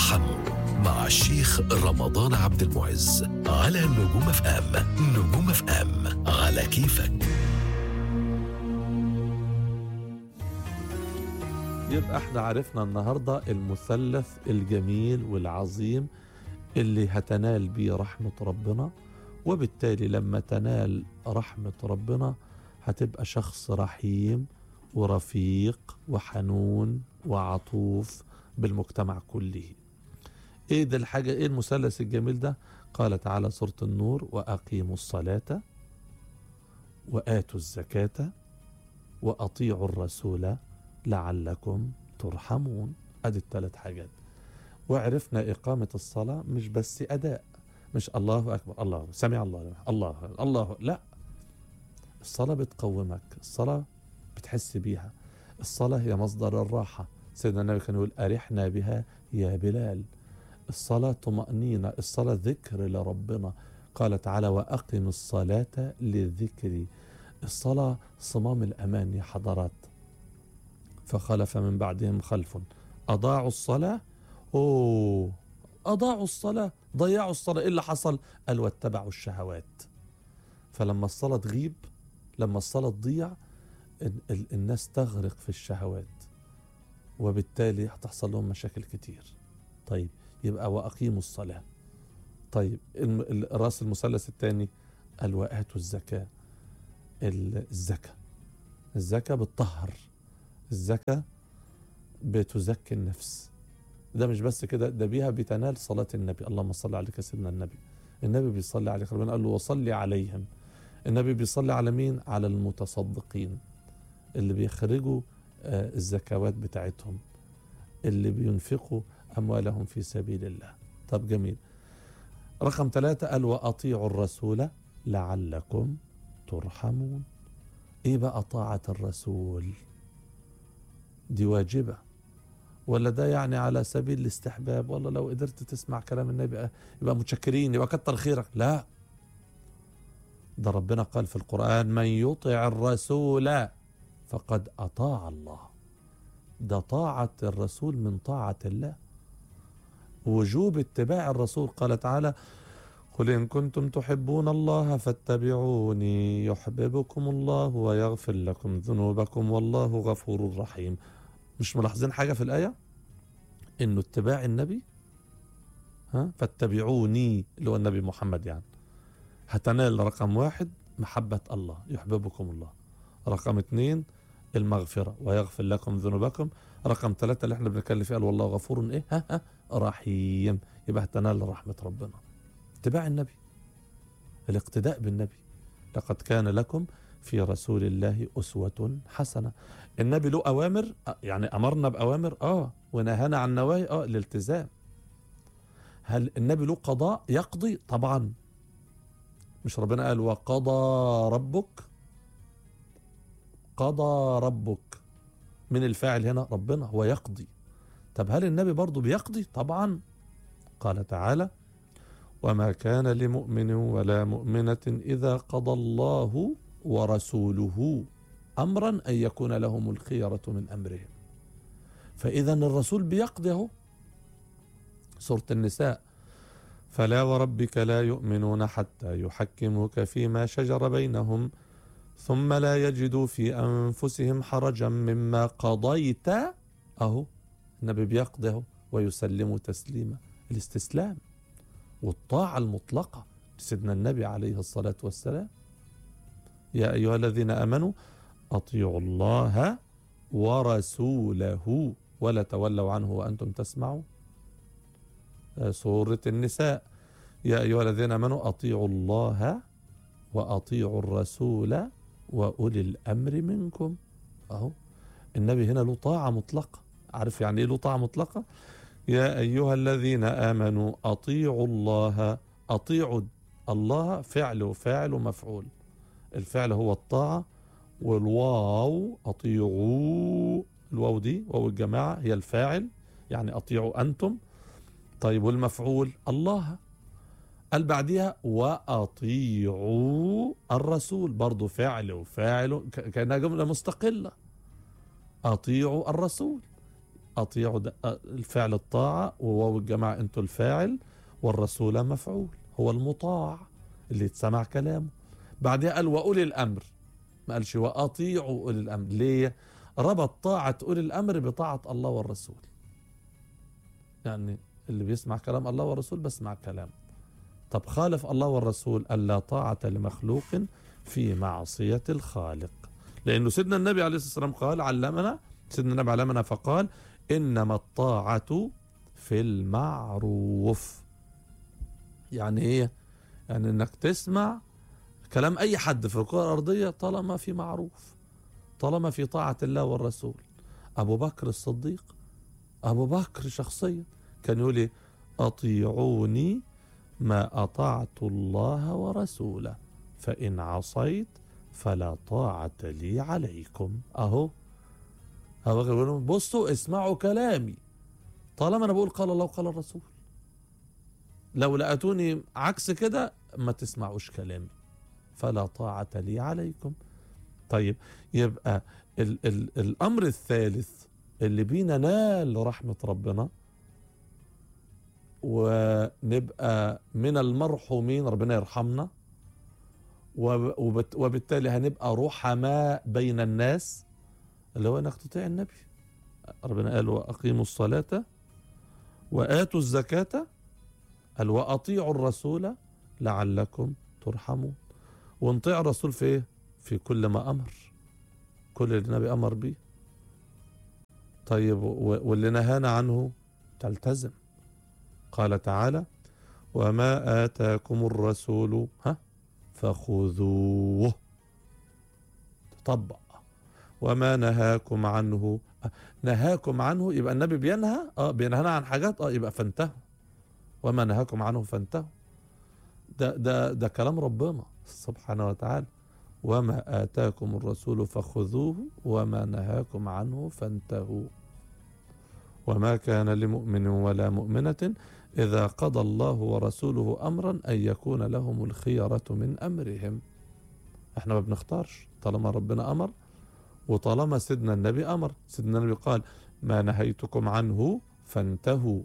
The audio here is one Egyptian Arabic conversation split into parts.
ترحموا مع الشيخ رمضان عبد المعز على نجوم اف ام نجوم اف ام على كيفك يبقى احنا عرفنا النهارده المثلث الجميل والعظيم اللي هتنال بيه رحمة ربنا وبالتالي لما تنال رحمة ربنا هتبقى شخص رحيم ورفيق وحنون وعطوف بالمجتمع كله ايه ده الحاجة ايه المثلث الجميل ده قال تعالى سورة النور وأقيموا الصلاة وآتوا الزكاة وأطيعوا الرسول لعلكم ترحمون ادي الثلاث حاجات وعرفنا إقامة الصلاة مش بس أداء مش الله أكبر الله سمع الله لمن- الله الله لا الصلاة بتقومك الصلاة بتحس بيها الصلاة هي مصدر الراحة سيدنا النبي كان يقول أرحنا بها يا بلال الصلاة طمأنينة الصلاة ذكر لربنا قال تعالى وأقم الصلاة للذكر الصلاة صمام الأمان يا حضرات فخلف من بعدهم خلف أضاعوا الصلاة أوه أضاعوا الصلاة ضيعوا الصلاة إيه اللي حصل قال واتبعوا الشهوات فلما الصلاة تغيب لما الصلاة تضيع ال- ال- الناس تغرق في الشهوات وبالتالي هتحصل لهم مشاكل كتير طيب يبقى وأقيموا الصلاة طيب الم- ال- الراس المثلث الثاني قال وآتوا الزكاة ال- الزكاة الزكاة بتطهر الزكاة بتزكي النفس ده مش بس كده ده بيها بتنال صلاة النبي اللهم صل عليك يا سيدنا النبي النبي بيصلي عليك ربنا قال له وصلي عليهم النبي بيصلي على مين على المتصدقين اللي بيخرجوا آه، الزكوات بتاعتهم اللي بينفقوا أموالهم في سبيل الله طب جميل رقم ثلاثة قال وأطيعوا الرسول لعلكم ترحمون ايه بقى طاعة الرسول دي واجبة ولا ده يعني على سبيل الاستحباب والله لو قدرت تسمع كلام النبي يبقى- يبقى متشكرين يبقى كتر خيرك لا ده ربنا قال في القرآن من يطع الرسول فقد أطاع الله ده طاعة الرسول من طاعة الله وجوب اتباع الرسول قال تعالى قل إن كنتم تحبون الله فاتبعوني يحببكم الله ويغفر لكم ذنوبكم والله غفور رحيم مش ملاحظين حاجة في الآية إنه اتباع النبي ها فاتبعوني اللي هو النبي محمد يعني هتنال رقم واحد محبة الله يحببكم الله رقم اثنين المغفرة ويغفر لكم ذنوبكم رقم ثلاثة اللي احنا بنتكلم فيه قال والله غفور ايه ها ها رحيم يبقى هتنال رحمة ربنا اتباع النبي الاقتداء بالنبي لقد كان لكم في رسول الله أسوة حسنة النبي له أوامر آه، يعني أمرنا بأوامر آه ونهانا عن نواهي آه الالتزام هل النبي له قضاء يقضي طبعا مش ربنا قال وقضى ربك قضى ربك من الفاعل هنا ربنا هو يقضي طب هل النبي برضه بيقضي طبعا قال تعالى وما كان لمؤمن ولا مؤمنة إذا قضى الله ورسوله أمرا أن يكون لهم الخيرة من أمرهم فإذا الرسول بيقضي اهو سورة النساء فلا وربك لا يؤمنون حتى يحكموك فيما شجر بينهم ثم لا يجدوا في أنفسهم حرجا مما قضيت أهو النبي بيقضي اهو ويسلموا تسليما الاستسلام والطاعة المطلقة لسيدنا النبي عليه الصلاة والسلام يا أيها الذين آمنوا أطيعوا الله ورسوله ولا تولوا عنه وأنتم تسمعون آه، سورة النساء يا أيها الذين آمنوا أطيعوا الله وأطيعوا الرسول وأولي الأمر منكم أهو النبي هنا له طاعة مطلقة عارف يعني إيه له طاعة مطلقة يا أيها الذين آمنوا أطيعوا الله أطيعوا الله فعل وفاعل ومفعول الفعل هو الطاعة والواو أطيعوا الواو دي واو الجماعة هي الفاعل يعني أطيعوا أنتم طيب والمفعول الله قال بعديها وأطيعوا الرسول برضو فعل وفاعل ك- كأنها جملة مستقلة أطيعوا الرسول أطيعوا ده الفعل الطاعة وواو الجماعة أنتوا الفاعل والرسول مفعول هو المطاع اللي يتسمع كلامه بعدها قال وأولي الأمر ما قالش وأطيعوا أولي الأمر ليه ربط طاعة أولي الأمر بطاعة الله والرسول يعني اللي بيسمع كلام الله والرسول بسمع كلام طب خالف الله والرسول ألا طاعة لمخلوق في معصية الخالق لأنه سيدنا النبي عليه الصلاة والسلام قال علمنا سيدنا النبي علمنا فقال إنما الطاعة في المعروف يعني إيه يعني إنك تسمع كلام أي حد في الكرة الأرضية طالما في معروف طالما في طاعة الله والرسول أبو بكر الصديق أبو بكر شخصيا كان يقول إيه أطيعوني ما أطعت الله ورسوله فإن عصيت فلا طاعة لي عليكم أهو أبو بكر بيقول بصوا اسمعوا كلامي طالما أنا بقول قال الله وقال الرسول لو لقيتوني عكس كده ما تسمعوش كلامي فلا طاعة لي عليكم طيب يبقى ال ال الأمر الثالث اللي بينا نال رحمة ربنا ونبقى من المرحومين ربنا يرحمنا وبت وبالتالي هنبقى رحماء بين الناس اللي هو انك تطيع النبي ربنا قال واقيموا الصلاه واتوا الزكاه قال واطيعوا الرسول لعلكم ترحمون ونطيع الرسول في ايه في كل ما امر كل اللي النبي امر به طيب واللي نهانا عنه تلتزم قال تعالى وما آتاكم الرسول ها فخذوه تطبق وما نهاكم عنه نهاكم عنه يبقى النبي بينهى اه بينهانا عن حاجات اه يبقى فانتهوا وما نهاكم عنه فانتهوا ده ده ده كلام ربنا سبحانه وتعالى وما آتاكم الرسول فخذوه وما نهاكم عنه فانتهوا وما كان لمؤمن ولا مؤمنة إذا قضى الله ورسوله أمرا أن يكون لهم الخيرة من أمرهم احنا ما بنختارش طالما ربنا أمر وطالما سيدنا النبي أمر سيدنا النبي قال ما نهيتكم عنه فانتهوا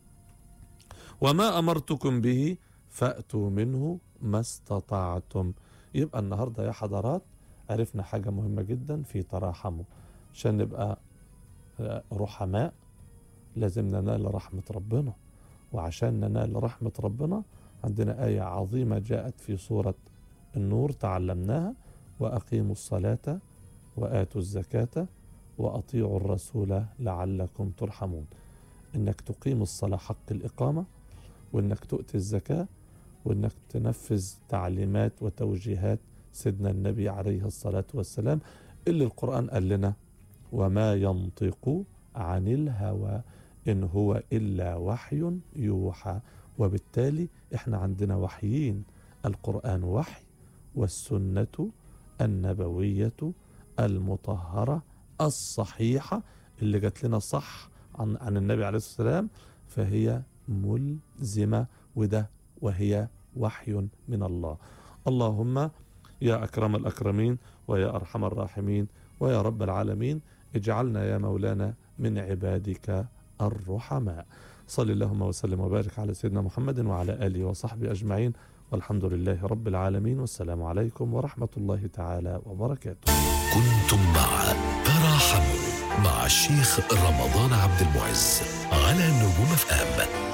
وما أمرتكم به فأتوا منه ما استطعتم يبقى النهاردة يا حضرات عرفنا حاجة مهمة جدا في تراحمه عشان نبقى رحماء لازم ننال رحمة ربنا وعشان ننال رحمة ربنا عندنا آية عظيمة جاءت في سورة النور تعلمناها وأقيموا الصلاة وآتوا الزكاة وأطيعوا الرسول لعلكم ترحمون إنك تقيم الصلاة حق الإقامة وإنك تؤتي الزكاة وإنك تنفذ تعليمات وتوجيهات سيدنا النبي عليه الصلاة والسلام اللي القرآن قال لنا وما ينطق عن الهوى إن هو إلا وحي يوحى وبالتالي إحنا عندنا وحيين القرآن وحي والسنة النبوية المطهرة الصحيحة اللي جات لنا صح عن, عن النبي عليه الصلاة والسلام فهي ملزمة وده وهي وحي من الله اللهم يا أكرم الأكرمين ويا أرحم الراحمين ويا رب العالمين اجعلنا يا مولانا من عبادك الرحماء صل اللهم وسلم وبارك على سيدنا محمد وعلى آله وصحبه أجمعين والحمد لله رب العالمين والسلام عليكم ورحمة الله تعالى وبركاته كنتم مع تراحموا مع الشيخ رمضان عبد المعز على نجوم اف ام